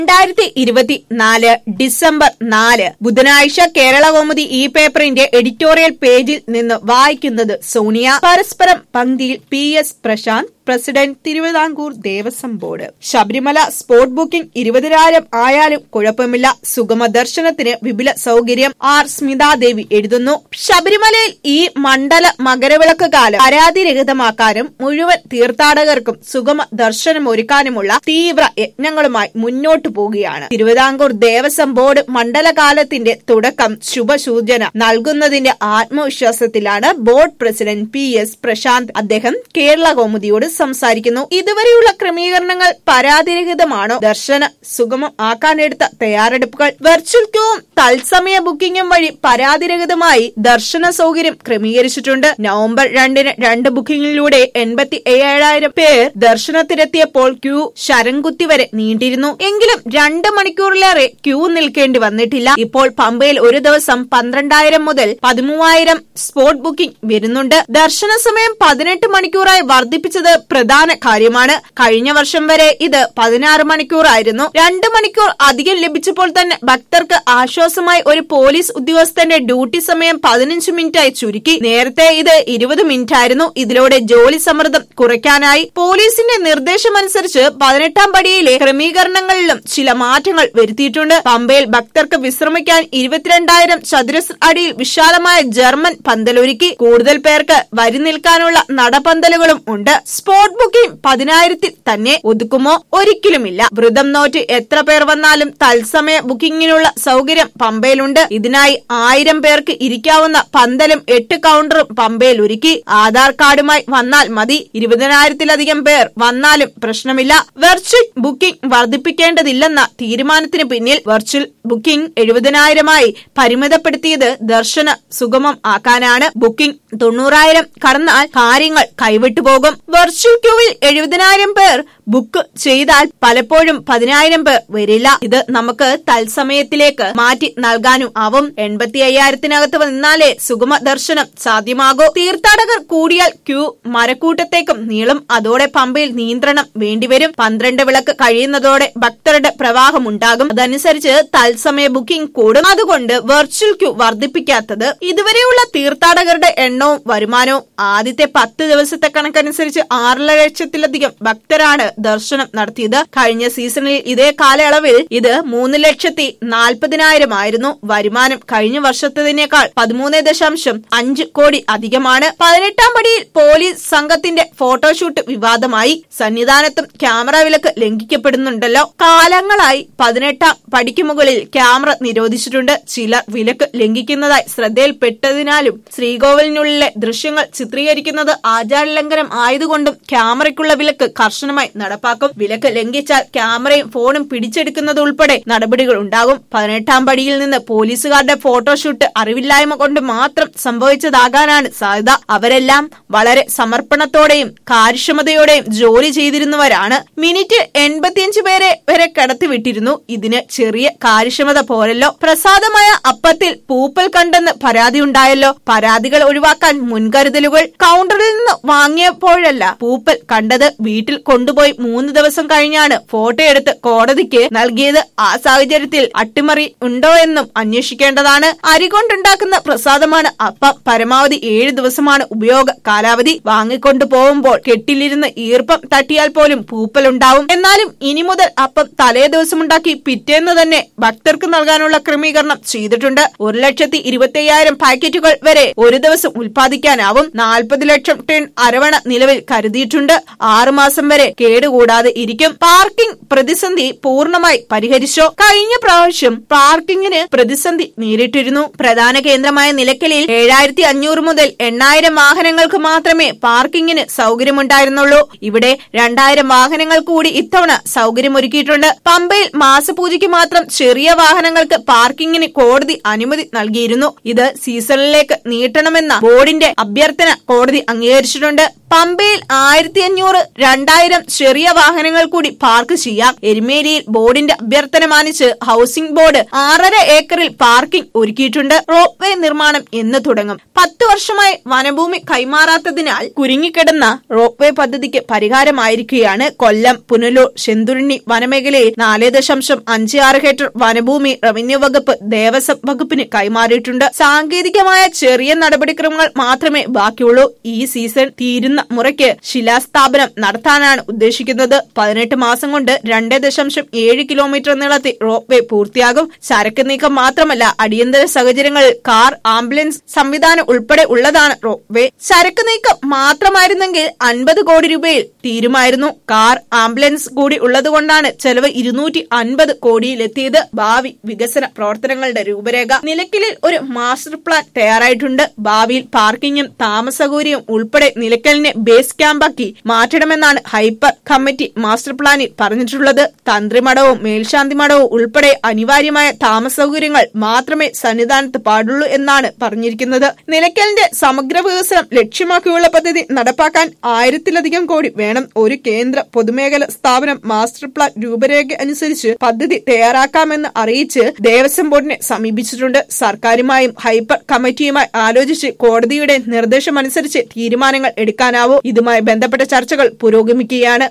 രണ്ടായിരത്തി ഇരുപത്തിനാല് ഡിസംബർ നാല് ബുധനാഴ്ച കേരള കൗമുദി ഈ പേപ്പറിന്റെ എഡിറ്റോറിയൽ പേജിൽ നിന്ന് വായിക്കുന്നത് സോണിയ പരസ്പരം പങ്ക്തിയിൽ P S Prashanth president Thiruvithamkoor Devaswom board Sabarimala spot booking ഇരുപതിനായിരം ആയാലും കുഴപ്പമില്ല സുഗമ ദർശനത്തിന് വിപുല സൗകര്യം ആർ സ്മിതാദേവി എഴുതുന്നു ശബരിമലയിൽ ഈ മണ്ഡല മകരവിളക്ക് കാലം പരാതിരഹിതമാക്കാനും മുഴുവൻ തീർത്ഥാടകർക്കും സുഗമ ദർശനം ഒരുക്കാനുമുള്ള തീവ്ര യജ്ഞങ്ങളുമായി മുന്നോട്ടു പോവുകയാണ് തിരുവിതാംകൂർ ദേവസ്വം ബോർഡ് മണ്ഡലകാലത്തിന്റെ തുടക്കം ശുഭസൂചന നൽകുന്നതിന്റെ ആത്മവിശ്വാസത്തിലാണ് board president P S Prashanth അദ്ദേഹം കേരള കൗമുദിയോട് സംസാരിക്കുന്നു ഇതുവരെയുള്ള ക്രമീകരണങ്ങൾ പരാതിരഹിതമാണോ ദർശന സുഗമം ആക്കാനെടുത്ത തയ്യാറെടുപ്പുകൾ വെർച്വൽ ക്യൂവും തത്സമയ ബുക്കിംഗും വഴി പരാതിരഹിതമായി ദർശന സൗകര്യം ക്രമീകരിച്ചിട്ടുണ്ട് നവംബർ രണ്ടിന് രണ്ട് ബുക്കിംഗിലൂടെ എൺപത്തി ഏഴായിരം പേർ ദർശനത്തിനെത്തിയപ്പോൾ ക്യൂ ശരംകുത്തി വരെ നീണ്ടിരുന്നു എങ്കിലും രണ്ട് മണിക്കൂറിലേറെ ക്യൂ നിൽക്കേണ്ടി വന്നിട്ടില്ല ഇപ്പോൾ പമ്പയിൽ ഒരു ദിവസം പന്ത്രണ്ടായിരം മുതൽ പതിമൂവായിരം സ്പോട്ട് ബുക്കിംഗ് വരുന്നുണ്ട് ദർശന സമയം പതിനെട്ട് മണിക്കൂറായി വർദ്ധിപ്പിച്ചത് പ്രധാന കാര്യമാണ് കഴിഞ്ഞ വർഷം വരെ ഇത് പതിനാറ് മണിക്കൂറായിരുന്നു രണ്ട് മണിക്കൂർ അധികം ലഭിച്ചപ്പോൾ തന്നെ ഭക്തർക്ക് ആശ്വാസമായി ഒരു പോലീസ് ഉദ്യോഗസ്ഥന്റെ ഡ്യൂട്ടി സമയം പതിനഞ്ച് മിനിറ്റായി ചുരുക്കി നേരത്തെ ഇത് ഇരുപത് മിനിറ്റ് ആയിരുന്നു ഇതിലൂടെ ജോലി സമ്മർദ്ദം കുറയ്ക്കാനായി പോലീസിന്റെ നിർദ്ദേശമനുസരിച്ച് പതിനെട്ടാം പടിയിലെ ക്രമീകരണങ്ങളിലും ചില മാറ്റങ്ങൾ വരുത്തിയിട്ടുണ്ട് പമ്പയിൽ ഭക്തർക്ക് വിശ്രമിക്കാൻ ഇരുപത്തിരണ്ടായിരം ചതുരശ്ര അടിയിൽ വിശാലമായ ജർമ്മൻ പന്തലൊരുക്കി കൂടുതൽ പേർക്ക് വരി നിൽക്കാനുള്ള നടപന്തലുകളും ഉണ്ട് സ്പോട്ട് ബുക്കിംഗ് പതിനായിരത്തിൽ തന്നെ ഒതുക്കുമോ ഒരിക്കലുമില്ല വ്രതം നോറ്റ് എത്ര പേർ വന്നാലും തത്സമയ ബുക്കിംഗിനുള്ള സൗകര്യം പമ്പയിലുണ്ട് ഇതിനായി ആയിരം പേർക്ക് ഇരിക്കാവുന്ന പന്തലും എട്ട് കൗണ്ടറും പമ്പയിൽ ഒരുക്കി ആധാർ കാർഡുമായി വന്നാൽ മതി ഇരുപതിനായിരത്തിലധികം പേർ വന്നാലും പ്രശ്നമില്ല വെർച്വൽ ബുക്കിംഗ് വർദ്ധിപ്പിക്കേണ്ടതില്ലെന്ന തീരുമാനത്തിന് പിന്നിൽ വെർച്വൽ ബുക്കിംഗ് എഴുപതിനായിരമായി പരിമിതപ്പെടുത്തിയത് ദർശന സുഗമം ആക്കാനാണ് ബുക്കിംഗ് തൊണ്ണൂറായിരം കടന്നാൽ കാര്യങ്ങൾ കൈവിട്ടു പോകും വെർച്വൽ ക്യൂവിൽ എഴുപതിനായിരം പേർ ബുക്ക് ചെയ്താൽ പലപ്പോഴും പതിനായിരം പേർ വരില്ല ഇത് നമുക്ക് തത്സമയത്തിലേക്ക് മാറ്റി നൽകാനും ആവും എൺപത്തി അയ്യായിരത്തിനകത്ത് നിന്നാലേ സുഗമ ദർശനം സാധ്യമാകൂ തീർത്ഥാടകർ കൂടിയാൽ ക്യൂ മരക്കൂട്ടത്തേക്കും നീളും അതോടെ പമ്പയിൽ നിയന്ത്രണം വേണ്ടിവരും പന്ത്രണ്ട് വിളക്ക് കഴിയുന്നതോടെ ഭക്തരുടെ പ്രവാഹം ഉണ്ടാകും അതനുസരിച്ച് തത്സമയ ബുക്കിംഗ് കൂടും അതുകൊണ്ട് വെർച്വൽ ക്യൂ വർദ്ധിപ്പിക്കാത്തത് ഇതുവരെയുള്ള തീർത്ഥാടകരുടെ എണ്ണവും വരുമാനവും ആദ്യത്തെ പത്ത് ദിവസത്തെ കണക്കനുസരിച്ച് ആറര ലക്ഷത്തിലധികം ഭക്തരാണ് ദർശനം നടത്തിയത് കഴിഞ്ഞ സീസണിൽ ഇതേ കാലയളവിൽ ഇത് മൂന്ന് ലക്ഷത്തി നാൽപ്പതിനായിരം ആയിരുന്നു വരുമാനം കഴിഞ്ഞ വർഷത്തതിനേക്കാൾ പതിമൂന്ന് ദശാംശം അഞ്ച് കോടി അധികമാണ് പതിനെട്ടാം പടിയിൽ പോലീസ് സംഘത്തിന്റെ ഫോട്ടോഷൂട്ട് വിവാദമായി സന്നിധാനത്തും ക്യാമറ വിലക്ക് ലംഘിക്കപ്പെടുന്നുണ്ടല്ലോ കാലങ്ങളായി പതിനെട്ടാം പടിക്ക് മുകളിൽ ക്യാമറ നിരോധിച്ചിട്ടുണ്ട് ചിലർ വിലക്ക് ലംഘിക്കുന്നതായി ശ്രദ്ധയിൽപ്പെട്ടതിനാലും ശ്രീകോവിലിനുള്ളിലെ ദൃശ്യങ്ങൾ ചിത്രീകരിക്കുന്നത് ആചാരലംഘനം ആയതുകൊണ്ടും ക്യാമറയ്ക്കുള്ള വിലക്ക് കർശനമായി നടപ്പാക്കും വിലക്ക് ലംഘിച്ചാൽ ക്യാമറയും ഫോണും പിടിച്ചെടുക്കുന്നത് ഉൾപ്പെടെ നടപടികൾ ഉണ്ടാകും പതിനെട്ടാം പടിയിൽ നിന്ന് പോലീസുകാരുടെ ഫോട്ടോഷൂട്ട് അറിവില്ലായ്മ കൊണ്ട് മാത്രം സംഭവിച്ചതാകാനാണ് സാധ്യത അവരെല്ലാം വളരെ സമർപ്പണത്തോടെയും കാര്യക്ഷമതയോടെയും ജോലി ചെയ്തിരുന്നവരാണ് മിനിറ്റ് എൺപത്തിയഞ്ച് പേരെ വരെ കടത്തിവിട്ടിരുന്നു ഇതിന് ചെറിയ കാര്യക്ഷമത പോരല്ലോ പ്രസാദമായ അപ്പത്തിൽ പൂപ്പൽ കണ്ടെന്ന് പരാതിയുണ്ടായല്ലോ പരാതികൾ ഒഴിവാക്കാൻ മുൻകരുതലുകൾ കൗണ്ടറിൽ നിന്ന് വാങ്ങിയപ്പോഴല്ല പൂപ്പൽ കണ്ടത് വീട്ടിൽ കൊണ്ടുപോയി മൂന്ന് ദിവസം കഴിഞ്ഞാണ് ഫോട്ടോ എടുത്ത് കോടതിക്ക് നൽകിയത് ആ സാഹചര്യത്തിൽ അട്ടിമറി ഉണ്ടോ എന്നും അന്വേഷിക്കേണ്ടതാണ് അരി കൊണ്ടുണ്ടാക്കുന്ന പ്രസാദമാണ് അപ്പം പരമാവധി ഏഴ് ദിവസമാണ് ഉപയോഗ കാലാവധി വാങ്ങിക്കൊണ്ടു പോകുമ്പോൾ കെട്ടിലിരുന്ന് ഈർപ്പം തട്ടിയാൽ പോലും പൂപ്പലുണ്ടാവും എന്നാലും ഇനി മുതൽ അപ്പം തലേ ദിവസമുണ്ടാക്കി പിറ്റേന്ന് തന്നെ ഭക്തർക്ക് നൽകാനുള്ള ക്രമീകരണം ചെയ്തിട്ടുണ്ട് ഒരു ലക്ഷത്തി ഇരുപത്തി അയ്യായിരം പാക്കറ്റുകൾ വരെ ഒരു ദിവസം ഉൽപ്പാദിക്കാനാവും നാൽപ്പത് ലക്ഷം ടൺ അരവണ നിലവിൽ കരുതിയിട്ടുണ്ട് ആറുമാസം വരെ കേടുകൂടാതെ ഇരിക്കും പാർക്കിംഗ് പ്രതിസന്ധി പൂർണ്ണമായി പരിഹരിച്ചോ കഴിഞ്ഞ പ്രാവശ്യം പാർക്കിംഗിന് പ്രതിസന്ധി നേരിട്ടിരുന്നു പ്രധാന കേന്ദ്രമായ നിലയ്ക്കലിൽ ഏഴായിരത്തി അഞ്ഞൂറ് മുതൽ എണ്ണായിരം വാഹനങ്ങൾക്ക് മാത്രമേ പാർക്കിംഗിന് സൗകര്യമുണ്ടായിരുന്നുള്ളൂ ഇവിടെ രണ്ടായിരം വാഹനങ്ങൾ കൂടി ഇത്തവണ സൗകര്യമൊരുക്കിയിട്ടുണ്ട് പമ്പയിൽ മാസപൂജയ്ക്ക് മാത്രം ചെറിയ വാഹനങ്ങൾക്ക് പാർക്കിംഗിന് കോടതി അനുമതി നൽകിയിരുന്നു ഇത് സീസണിലേക്ക് നീട്ടണമെന്ന ബോർഡിന്റെ അഭ്യർത്ഥന കോടതി അംഗീകരിച്ചിട്ടുണ്ട് പമ്പയിൽ ആയിരത്തി അഞ്ഞൂറ് രണ്ടായിരം ചെറിയ വാഹനങ്ങൾ കൂടി പാർക്ക് ചെയ്യാം എരുമേലിയിൽ ബോർഡിന്റെ അഭ്യർത്ഥന മാനിച്ച് ഹൌസിംഗ് ബോർഡ് ആറര ഏക്കറിൽ പാർക്കിംഗ് ഒരുക്കിയിട്ടുണ്ട് റോപ്പ് വേ നിർമ്മാണം എന്ന് തുടങ്ങും പത്തു വർഷമായി വനഭൂമി കൈമാറാത്തതിനാൽ കുരുങ്ങിക്കിടന്ന റോപ്പ് വേ പദ്ധതിക്ക് പരിഹാരമായിരിക്കുകയാണ് കൊല്ലം പുനലൂർ ചെന്തുരുണി വനമേഖലയിൽ നാല് ദശാംശം അഞ്ച് ആറ് ഹെക്ടർ വനഭൂമി റവന്യൂ വകുപ്പ് ദേവസ്വം വകുപ്പിന് കൈമാറിയിട്ടുണ്ട് സാങ്കേതികമായ ചെറിയ നടപടിക്രമങ്ങൾ മാത്രമേ ബാക്കിയുള്ളൂ ഈ സീസൺ തീരുന്ന മുറയ്ക്ക് ശിലാസ്ഥാപനം നടത്താനാണ് ഉദ്ദേശിക്കുന്നത് പതിനെട്ട് മാസം കൊണ്ട് രണ്ട് ദശാംശം ഏഴ് കിലോമീറ്റർ നീളത്തിൽ റോപ്പ് വേ പൂർത്തിയാകും ചരക്ക് നീക്കം മാത്രമല്ല അടിയന്തര സാഹചര്യങ്ങളിൽ കാർ ആംബുലൻസ് സംവിധാനം ഉൾപ്പെടെ ഉള്ളതാണ് റോപ്പ് വേ ചരക്ക് നീക്കം മാത്രമായിരുന്നെങ്കിൽ അൻപത് കോടി രൂപയിൽ തീരുമായിരുന്നു കാർ ആംബുലൻസ് കൂടി ഉള്ളതുകൊണ്ടാണ് ചെലവ് ഇരുന്നൂറ്റി അൻപത് കോടിയിലെത്തിയത് ഭാവി വികസന പ്രവർത്തനങ്ങളുടെ രൂപരേഖ നിലയ്ക്കലിൽ ഒരു മാസ്റ്റർ പ്ലാൻ തയ്യാറായിട്ടുണ്ട് ഭാവിയിൽ പാർക്കിങ്ങും താമസ സൗകര്യവും ഉൾപ്പെടെ നിലയ്ക്കലിനെ ബേസ് ക്യാമ്പാക്കി മാറ്റണമെന്നാണ് ഹൈപ്പർ കമ്മിറ്റി മാസ്റ്റർ പ്ലാനിൽ പറഞ്ഞിട്ടുള്ളത് തന്ത്രിമഠവും മേൽശാന്തി മഠവും ഉൾപ്പെടെ അനിവാര്യമായ താമസ സൗകര്യങ്ങൾ മാത്രമേ സന്നിധാനത്ത് പാടുള്ളൂ എന്നാണ് പറഞ്ഞിരിക്കുന്നത് നിലയ്ക്കലിന്റെ സമഗ്ര വികസനം ലക്ഷ്യമാക്കിയുള്ള പദ്ധതി നടപ്പാക്കാൻ ആയിരത്തിലധികം കോടി വേണം ഒരു കേന്ദ്ര പൊതുമേഖല സ്ഥാപനം മാസ്റ്റർ പ്ലാൻ രൂപരേഖ അനുസരിച്ച് പദ്ധതി തയ്യാറാക്കാമെന്ന് അറിയിച്ച് ദേവസ്വം ബോർഡിനെ സമീപിച്ചിട്ടുണ്ട് സർക്കാരുമായും ഹൈപ്പർ കമ്മിറ്റിയുമായി ആലോചിച്ച് കോടതിയുടെ നിർദ്ദേശമനുസരിച്ച് തീരുമാനങ്ങൾ എടുക്കാനാവൂ ഇതുമായി ബന്ധപ്പെട്ട ചർച്ചകൾ പുരോഗമിക്കുകയാണ്